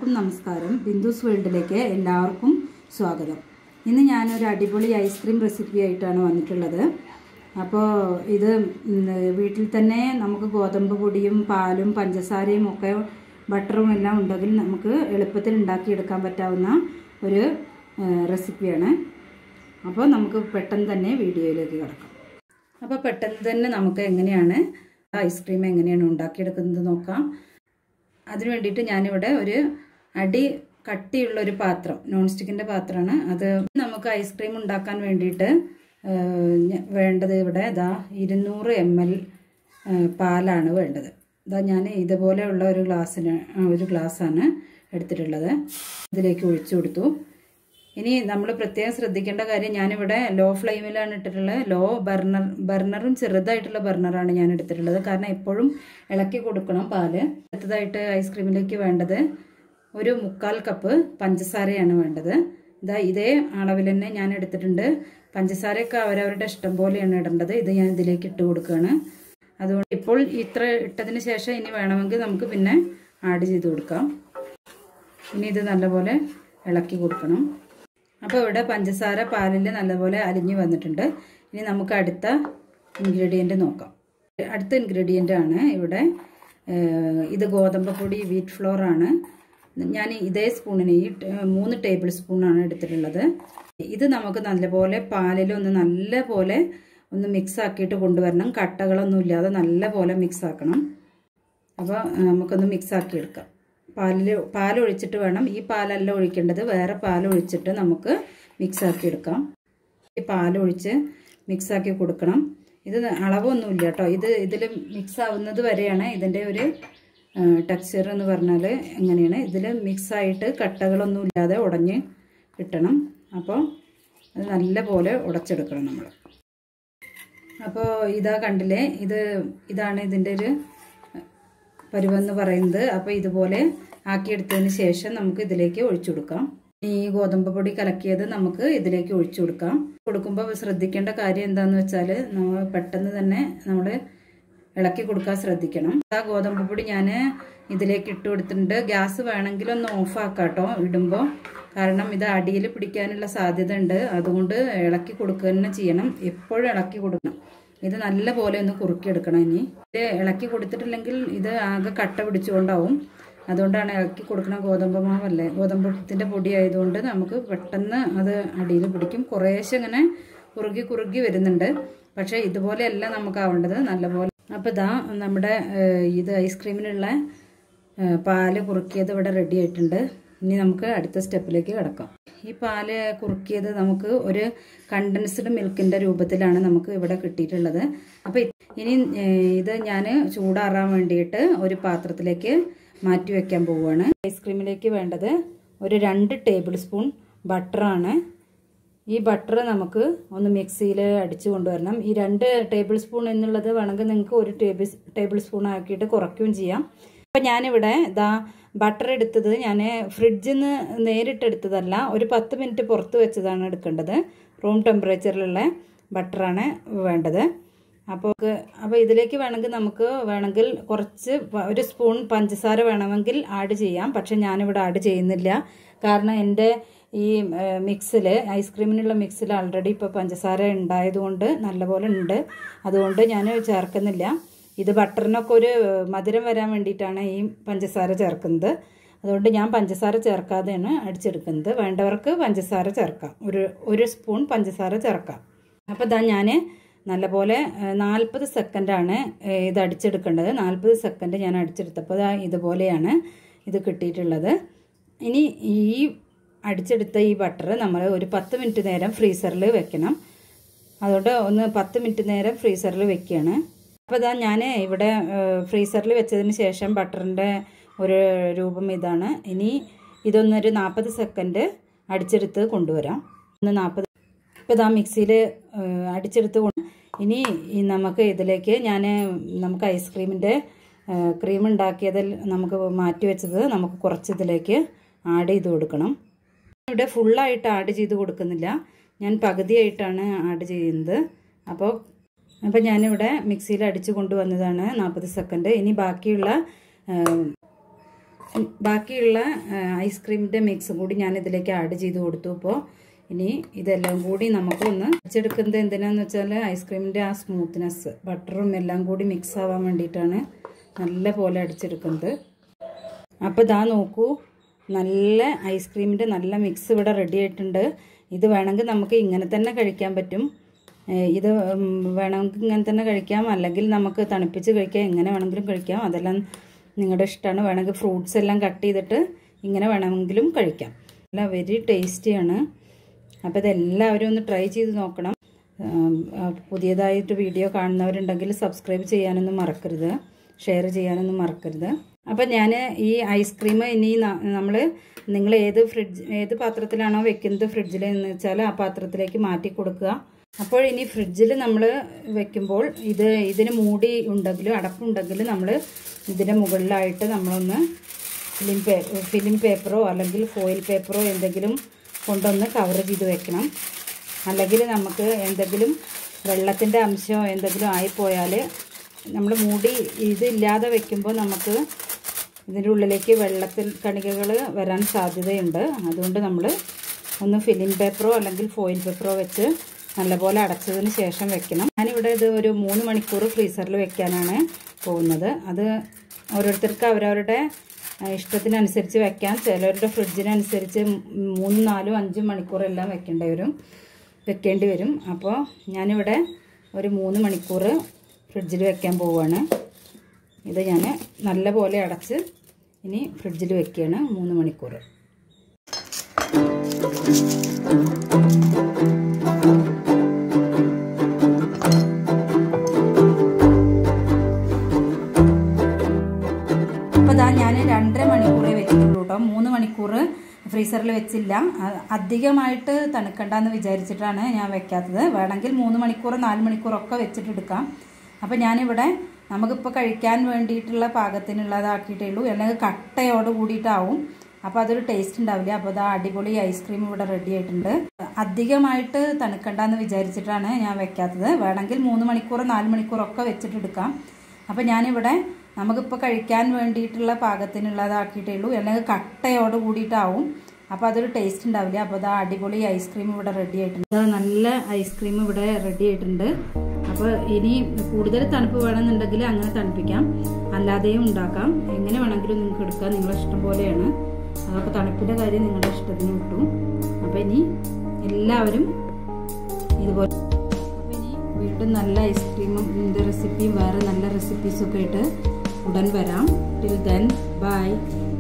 എല്ലാവർക്കും നമസ്കാരം ബിന്ദുസ് വേൾഡിലേക്ക് എല്ലാവർക്കും സ്വാഗതം ഇന്ന് ഞാനൊരു അടിപൊളി ഐസ്ക്രീം റെസിപ്പി ആയിട്ടാണ് വന്നിട്ടുള്ളത് അപ്പോൾ ഇത് ഉം, വീട്ടിൽ തന്നെ നമുക്ക് ഗോതമ്പ് പൊടിയും പാലും പഞ്ചസാരയും ഒക്കെ ബട്ടറും എല്ലാം ഉണ്ടെങ്കിൽ നമുക്ക് എളുപ്പത്തിൽ ഉണ്ടാക്കിയെടുക്കാൻ പറ്റാവുന്ന ഒരു ഏഹ്, റെസിപ്പിയാണ് അപ്പോൾ നമുക്ക് പെട്ടെന്ന് തന്നെ വീഡിയോയിലേക്ക് കിടക്കാം അപ്പോൾ പെട്ടെന്ന് തന്നെ നമുക്ക് എങ്ങനെയാണ് ഐസ്ക്രീം എങ്ങനെയാണ് ഉണ്ടാക്കിയെടുക്കുന്നത് നോക്കാം അതിന് വേണ്ടിയിട്ട് ഞാനിവിടെ ഒരു അടി കട്ടിയുള്ള ഒരു പാത്രം നോൺ സ്റ്റിക്കിൻ്റെ പാത്രമാണ് അത് നമുക്ക് ഐസ്ക്രീം ഉണ്ടാക്കാൻ വേണ്ടിയിട്ട് ഏഹ്, ഞ- വേണ്ടത് ഇവിടെ ഇതാ ഇരുന്നൂറ് എം എൽ പാലാണ് വേണ്ടത് ഇതാ ഞാൻ ഇതുപോലെയുള്ള ഒരു ഗ്ലാസ്സിന് ആ, ഒരു ഗ്ലാസ്സാണ് എടുത്തിട്ടുള്ളത് ഇതിലേക്ക് ഒഴിച്ചു കൊടുത്തു ഇനി നമ്മൾ പ്രത്യേകം ശ്രദ്ധിക്കേണ്ട കാര്യം ഞാനിവിടെ ലോ ഫ്ലെയിമിലാണ് ഇട്ടിട്ടുള്ളത് ലോ ബർണർ ബർണറും ചെറുതായിട്ടുള്ള ബർണറാണ് ഞാൻ എടുത്തിട്ടുള്ളത് കാരണം എപ്പോഴും ഇളക്കി കൊടുക്കണം പാല് അടുത്തതായിട്ട് ഐസ്ക്രീമിലേക്ക് വേണ്ടത് ഒരു മുക്കാൽ കപ്പ് പഞ്ചസാരയാണ് വേണ്ടത് ഇതാ ഇതേ അളവിൽ തന്നെ ഞാൻ എടുത്തിട്ടുണ്ട് പഞ്ചസാരയൊക്കെ അവരവരുടെ ഇഷ്ടം പോലെയാണ് ഇടേണ്ടത് ഇത് ഞാൻ ഇതിലേക്ക് ഇട്ട് കൊടുക്കുകയാണ് അതുകൊണ്ട് ഇപ്പോൾ ഇത്ര ഇട്ടതിന് ശേഷം ഇനി വേണമെങ്കിൽ നമുക്ക് പിന്നെ ആഡ് ചെയ്ത് കൊടുക്കാം ഇനി ഇത് നല്ലപോലെ ഇളക്കി കൊടുക്കണം അപ്പോൾ ഇവിടെ പഞ്ചസാര പാലിൽ നല്ലപോലെ അലിഞ്ഞു വന്നിട്ടുണ്ട് ഇനി നമുക്ക് അടുത്ത ഇൻഗ്രീഡിയൻറ്റ് നോക്കാം അടുത്ത ഇൻഗ്രീഡിയൻ്റ് ആണ് ഇവിടെ ഏഹ്, ഇത് ഗോതമ്പ് പൊടി വീറ്റ് ഫ്ലോർ ആണ് ഞാൻ ഇതേ സ്പൂണിന് ഈ ടെ- മൂന്ന് ടേബിൾ സ്പൂണാണ് എടുത്തിട്ടുള്ളത് ഇത് നമുക്ക് നല്ലപോലെ പാലിലൊന്ന് നല്ലപോലെ ഒന്ന് മിക്സ് ആക്കിയിട്ട് കൊണ്ടുവരണം കട്ടകളൊന്നും ഇല്ലാതെ നല്ലപോലെ മിക്സ് ആക്കണം അപ്പോൾ നമുക്കൊന്ന് മിക്സ് ആക്കി എടുക്കാം പാലിൽ പാൽ ഒഴിച്ചിട്ട് വേണം ഈ പാലല്ല ഒഴിക്കേണ്ടത് വേറെ പാൽ ഒഴിച്ചിട്ട് നമുക്ക് മിക്സ് ആക്കി എടുക്കാം ഈ പാൽ ഒഴിച്ച് മിക്സ് ആക്കി കൊടുക്കണം ഇത് അളവൊന്നുമില്ല കേട്ടോ ഇത് ഇതിൽ മിക്സ് ആവുന്നത് വരെയാണ് ഇതിൻ്റെ ഒരു ടെക്സ്ചർ എന്ന് പറഞ്ഞാൽ എങ്ങനെയാണ് ഇതിൽ മിക്സ് ആയിട്ട് കട്ടകളൊന്നും ഇല്ലാതെ ഉടഞ്ഞ് കിട്ടണം അപ്പോൾ അത് നല്ല പോലെ ഉടച്ചെടുക്കണം നമ്മൾ അപ്പോൾ ഇതാ കണ്ടില്ലേ ഇത് ഇതാണ് ഇതിൻ്റെ ഒരു പരുവെന്ന് പറയുന്നത് അപ്പോൾ ഇതുപോലെ ആക്കിയെടുത്തതിന് ശേഷം നമുക്ക് ഇതിലേക്ക് ഒഴിച്ചു കൊടുക്കാം ഈ ഗോതമ്പ് പൊടി കലക്കിയത് നമുക്ക് ഇതിലേക്ക് ഒഴിച്ചു കൊടുക്കാം കൊടുക്കുമ്പോൾ ശ്രദ്ധിക്കേണ്ട കാര്യം എന്താണെന്ന് വെച്ചാൽ നമ്മൾ പെട്ടെന്ന് തന്നെ നമ്മൾ ഇളക്കി കൊടുക്കാൻ ശ്രദ്ധിക്കണം ആ ഗോതമ്പ് പൊടി ഞാൻ ഇതിലേക്ക് ഇട്ട് കൊടുത്തിട്ടുണ്ട് ഗ്യാസ് വേണമെങ്കിൽ ഒന്ന് ഓഫ് ആക്കാം കേട്ടോ ഇടുമ്പോൾ കാരണം ഇത് അടിയിൽ പിടിക്കാനുള്ള സാധ്യത ഉണ്ട് അതുകൊണ്ട് ഇളക്കി കൊടുക്കുക തന്നെ ചെയ്യണം എപ്പോഴും ഇളക്കി കൊടുക്കണം ഇത് നല്ല പോലെ ഒന്ന് കുറുക്കിയെടുക്കണം ഇനി ഇത് ഇളക്കി കൊടുത്തിട്ടില്ലെങ്കിൽ ഇത് ആകെ കട്ട പിടിച്ചുകൊണ്ടാവും അതുകൊണ്ടാണ് ഇളക്കി കൊടുക്കണം ഗോതമ്പ് മാവല്ലേ ഗോതമ്പത്തിൻ്റെ പൊടി ആയതുകൊണ്ട് നമുക്ക് പെട്ടെന്ന് അത് അടിയിൽ പിടിക്കും കുറേശ്ശെ ഇങ്ങനെ കുറുകി കുറുകി വരുന്നുണ്ട് പക്ഷേ ഇതുപോലെയല്ല നമുക്ക് ആവേണ്ടത് നല്ലപോലെ അപ്പോൾ ഇതാ നമ്മുടെ ഏഹ്, ഇത് ഐസ്ക്രീമിനുള്ള ഏഹ്, പാല് കുറുക്കിയത് ഇവിടെ റെഡി ആയിട്ടുണ്ട് ഇനി നമുക്ക് അടുത്ത സ്റ്റെപ്പിലേക്ക് കിടക്കാം ഈ പാല് കുറുക്കിയത് നമുക്ക് ഒരു കണ്ടൻസ്ഡ് മിൽക്കിൻ്റെ രൂപത്തിലാണ് നമുക്ക് ഇവിടെ കിട്ടിയിട്ടുള്ളത് അപ്പോൾ ഇനി ഏഹ്, ഇത് ഞാൻ ചൂടാറാൻ വേണ്ടിയിട്ട് ഒരു പാത്രത്തിലേക്ക് മാറ്റി വയ്ക്കാൻ പോവുകയാണ് ഐസ്ക്രീമിലേക്ക് വേണ്ടത് ഒരു രണ്ട് ടേബിൾ സ്പൂൺ ബട്ടറാണ് ഈ ബട്ടർ നമുക്ക് ഒന്ന് മിക്സിയിൽ അടിച്ചു കൊണ്ടുവരണം ഈ രണ്ട് ടേബിൾ സ്പൂൺ എന്നുള്ളത് വേണമെങ്കിൽ നിങ്ങൾക്ക് ഒരു ടേബിൾ ടേബിൾ സ്പൂൺ ആക്കിയിട്ട് കുറയ്ക്കുകയും ചെയ്യാം അപ്പം ഞാനിവിടെ ഇതാ ബട്ടർ എടുത്തത് ഞാൻ ഫ്രിഡ്ജിൽ നിന്ന് നേരിട്ട് എടുത്തതല്ല ഒരു പത്ത് മിനിറ്റ് പുറത്ത് വെച്ചതാണ് എടുക്കേണ്ടത് റൂം ടെമ്പറേച്ചറിലുള്ള ബട്ടറാണ് വേണ്ടത് അപ്പോൾ അപ്പോൾ ഇതിലേക്ക് വേണമെങ്കിൽ നമുക്ക് വേണമെങ്കിൽ കുറച്ച് പ- ഒരു സ്പൂൺ പഞ്ചസാര വേണമെങ്കിൽ ആഡ് ചെയ്യാം പക്ഷെ ഞാനിവിടെ ആഡ് ചെയ്യുന്നില്ല കാരണം എൻ്റെ ഈ മിക്സിൽ ഐസ്ക്രീമിനുള്ള മിക്സിൽ ആൾറെഡി ഇപ്പോൾ പഞ്ചസാര ഉണ്ടായതുകൊണ്ട് നല്ലപോലെ ഉണ്ട് അതുകൊണ്ട് ഞാൻ ചേർക്കുന്നില്ല ഇത് ബട്ടറിനൊക്കെ ഒരു മധുരം വരാൻ വേണ്ടിയിട്ടാണ് ഈ പഞ്ചസാര ചേർക്കുന്നത് അതുകൊണ്ട് ഞാൻ പഞ്ചസാര ചേർക്കാതെയാണ് അടിച്ചെടുക്കുന്നത് വേണ്ടവർക്ക് പഞ്ചസാര ചേർക്കാം ഒരു ഒരു സ്പൂൺ പഞ്ചസാര ചേർക്കാം അപ്പോൾ ഇതാ ഞാൻ നല്ലപോലെ നാൽപ്പത് സെക്കൻഡാണ് ഇത് അടിച്ചെടുക്കേണ്ടത് നാൽപ്പത് സെക്കൻഡ് ഞാൻ അടിച്ചെടുത്തപ്പോൾ ദാ ഇതുപോലെയാണ് ഇത് കിട്ടിയിട്ടുള്ളത് ഇനി ഈ അടിച്ചെടുത്ത ഈ ബട്ടർ നമ്മൾ ഒരു പത്ത് മിനിറ്റ് നേരം ഫ്രീസറിൽ വെക്കണം അതുകൊണ്ട് ഒന്ന് പത്ത് മിനിറ്റ് നേരം ഫ്രീസറിൽ വെക്കുകയാണ് അപ്പോൾ ഇതാ ഞാൻ ഇവിടെ ഫ്രീസറിൽ വെച്ചതിന് ശേഷം ബട്ടറിൻ്റെ ഒരു രൂപം ഇതാണ് ഇനി ഇതൊന്നൊരു നാൽപ്പത് സെക്കൻഡ് അടിച്ചെടുത്ത് കൊണ്ടുവരാം ഒന്ന് നാൽപ്പത് ഇപ്പോൾ ഇതാ മിക്സിയിൽ അടിച്ചെടുത്ത് കൊണ്ട് ഇനി ഈ നമുക്ക് ഇതിലേക്ക് ഞാൻ നമുക്ക് ഐസ്ക്രീമിൻ്റെ ക്രീം ഉണ്ടാക്കിയതിൽ നമുക്ക് മാറ്റി വെച്ചത് നമുക്ക് കുറച്ച് ഇതിലേക്ക് ആഡ് ചെയ്ത് കൊടുക്കണം ഇവിടെ ഫുള്ളായിട്ട് ആഡ് ചെയ്ത് കൊടുക്കുന്നില്ല ഞാൻ പകുതിയായിട്ടാണ് ആഡ് ചെയ്യുന്നത് അപ്പോൾ അപ്പോൾ ഞാനിവിടെ മിക്സിയിൽ അടിച്ച് കൊണ്ടുവന്നതാണ് നാൽപ്പത് സെക്കൻഡ് ഇനി ബാക്കിയുള്ള ബാക്കിയുള്ള ഐസ്ക്രീമിൻ്റെ മിക്സും കൂടി ഞാൻ ഇതിലേക്ക് ആഡ് ചെയ്ത് കൊടുത്തു ഇപ്പോൾ ഇനി ഇതെല്ലാം കൂടി നമുക്ക് ഒന്ന് അടിച്ചെടുക്കുന്നത് എന്തിനാന്ന് വെച്ചാൽ ഐസ്ക്രീമിൻ്റെ ആ സ്മൂത്ത്നെസ് ബട്ടറും എല്ലാം കൂടി മിക്സ് ആവാൻ വേണ്ടിയിട്ടാണ് നല്ല പോലെ അടിച്ചെടുക്കുന്നത് അപ്പോൾ ഇതാ നോക്കൂ നല്ല ഐസ്ക്രീമിൻ്റെ നല്ല മിക്സ് ഇവിടെ റെഡി ആയിട്ടുണ്ട് ഇത് വേണമെങ്കിൽ നമുക്ക് ഇങ്ങനെ തന്നെ കഴിക്കാൻ പറ്റും ഇത് വേണമെങ്കിൽ ഇങ്ങനെ തന്നെ കഴിക്കാം അല്ലെങ്കിൽ നമുക്ക് തണുപ്പിച്ച് കഴിക്കാം എങ്ങനെ വേണമെങ്കിലും കഴിക്കാം അതെല്ലാം നിങ്ങളുടെ ഇഷ്ടമാണ് വേണമെങ്കിൽ ഫ്രൂട്ട്സ് എല്ലാം കട്ട് ചെയ്തിട്ട് ഇങ്ങനെ വേണമെങ്കിലും കഴിക്കാം അല്ല വെരി ടേസ്റ്റിയാണ് അപ്പോൾ ഇതെല്ലാവരും ഒന്ന് ട്രൈ ചെയ്ത് നോക്കണം പുതിയതായിട്ട് വീഡിയോ കാണുന്നവരുണ്ടെങ്കിൽ സബ്സ്ക്രൈബ് ചെയ്യാനൊന്നും മറക്കരുത് ഷെയർ ചെയ്യാനൊന്നും മറക്കരുത് അപ്പം ഞാൻ ഈ ഐസ്ക്രീം ഇനി നമ്മൾ നിങ്ങൾ ഏത് ഫ്രിഡ്ജ് ഏത് പാത്രത്തിലാണോ വെക്കുന്നത് ഫ്രിഡ്ജിൽ എന്ന് വെച്ചാൽ ആ പാത്രത്തിലേക്ക് മാറ്റി കൊടുക്കുക അപ്പോൾ ഇനി ഫ്രിഡ്ജിൽ നമ്മൾ വെക്കുമ്പോൾ ഇത് ഇതിന് മൂടി ഉണ്ടെങ്കിലും അടപ്പുണ്ടെങ്കിൽ നമ്മൾ ഇതിൻ്റെ മുകളിലായിട്ട് നമ്മളൊന്ന് ഫിലിം പേ ഫിലിം പേപ്പറോ അല്ലെങ്കിൽ ഫോയിൽ പേപ്പറോ എന്തെങ്കിലും കൊണ്ടൊന്ന് കവർ ചെയ്ത് വെക്കണം അല്ലെങ്കിൽ നമുക്ക് എന്തെങ്കിലും വെള്ളത്തിൻ്റെ അംശമോ എന്തെങ്കിലും ആയിപ്പോയാൽ നമ്മൾ മൂടി ഇതില്ലാതെ വെക്കുമ്പോൾ നമുക്ക് ഇതിൻ്റെ ഉള്ളിലേക്ക് വെള്ളത്തിൽ കണികകൾ വരാൻ സാധ്യതയുണ്ട് അതുകൊണ്ട് നമ്മൾ ഒന്ന് ഫിലിം പേപ്പറോ അല്ലെങ്കിൽ ഫോയിൽ പേപ്പറോ വെച്ച് നല്ലപോലെ അടച്ചതിന് ശേഷം വെക്കണം ഞാനിവിടെ ഇത് ഒരു മൂന്ന് മണിക്കൂർ ഫ്രീസറിൽ വെക്കാനാണ് പോകുന്നത് അത് ഓരോരുത്തർക്ക് അവരവരുടെ ഇഷ്ടത്തിനനുസരിച്ച് വെക്കാം ചിലവരുടെ ഫ്രിഡ്ജിനനുസരിച്ച് മൂന്നും നാലും അഞ്ചും മണിക്കൂറെല്ലാം വെക്കേണ്ടി വരും വെക്കേണ്ടി വരും അപ്പോൾ ഞാനിവിടെ ഒരു മൂന്ന് മണിക്കൂർ ഫ്രിഡ്ജിൽ വെക്കാൻ പോവുകയാണ് ഇത് ഞാൻ നല്ല പോലെ അടച്ച് ഇനി ഫ്രിഡ്ജിൽ വെക്കുകയാണ് മൂന്ന് മണിക്കൂർ അപ്പോൾ ഇതാ ഞാൻ രണ്ടര മണിക്കൂറേ വെച്ചിട്ടുള്ളൂ കേട്ടോ മൂന്ന് മണിക്കൂർ ഫ്രീസറിൽ വെച്ചില്ല അധികമായിട്ട് തണുക്കണ്ടെന്ന് വിചാരിച്ചിട്ടാണ് ഞാൻ വെക്കാത്തത് വേണമെങ്കിൽ മൂന്ന് മണിക്കൂർ നാല് മണിക്കൂറൊക്കെ വെച്ചിട്ടെടുക്കാം അപ്പോൾ ഞാനിവിടെ നമുക്കിപ്പോൾ കഴിക്കാൻ വേണ്ടിയിട്ടുള്ള പാകത്തിനുള്ളതാക്കിയിട്ടേ ഉള്ളൂ അല്ലെങ്കിൽ കട്ടയോട് കൂടിയിട്ടാവും അപ്പോൾ അതൊരു ടേസ്റ്റ് ഉണ്ടാവില്ല അപ്പോൾ അത് അടിപൊളി ഐസ്ക്രീം ഇവിടെ റെഡി ആയിട്ടുണ്ട് അധികമായിട്ട് തണുക്കണ്ടെന്ന് വിചാരിച്ചിട്ടാണ് ഞാൻ വെക്കാത്തത് വേണമെങ്കിൽ മൂന്ന് മണിക്കൂർ നാല് മണിക്കൂറൊക്കെ വെച്ചിട്ടെടുക്കാം അപ്പോൾ ഞാനിവിടെ നമുക്കിപ്പോൾ കഴിക്കാൻ വേണ്ടിയിട്ടുള്ള പാകത്തിനുള്ളതാക്കിയിട്ടേ ഉള്ളൂ അല്ലെങ്കിൽ കട്ടയോട് കൂടിയിട്ടാവും അപ്പോൾ അതൊരു ടേസ്റ്റ് ഉണ്ടാവില്ല അപ്പോൾ അത് അടിപൊളി ഐസ്ക്രീം ഇവിടെ റെഡി ആയിട്ടുണ്ട് നല്ല ഐസ്ക്രീം ഇവിടെ റെഡി ആയിട്ടുണ്ട് അപ്പോൾ ഇനി കൂടുതൽ തണുപ്പ് വേണമെന്നുണ്ടെങ്കിൽ അങ്ങനെ തണുപ്പിക്കാം അല്ലാതെയും ഉണ്ടാക്കാം എങ്ങനെ വേണമെങ്കിലും നിങ്ങൾക്ക് എടുക്കാം നിങ്ങളുടെ ഇഷ്ടം പോലെയാണ് അതൊക്കെ തണുപ്പിൻ്റെ കാര്യം നിങ്ങളുടെ ഇഷ്ടത്തിന് കിട്ടും അപ്പോൾ ഇനി എല്ലാവരും ഇതുപോലെ അപ്പോൾ ഇനി വീണ്ടും നല്ല ഐസ്ക്രീമും ഇതിൻ്റെ റെസിപ്പിയും വേറെ നല്ല റെസിപ്പീസൊക്കെ ആയിട്ട് ഉടൻ വരാം ടിൽ ദെൻ ബൈ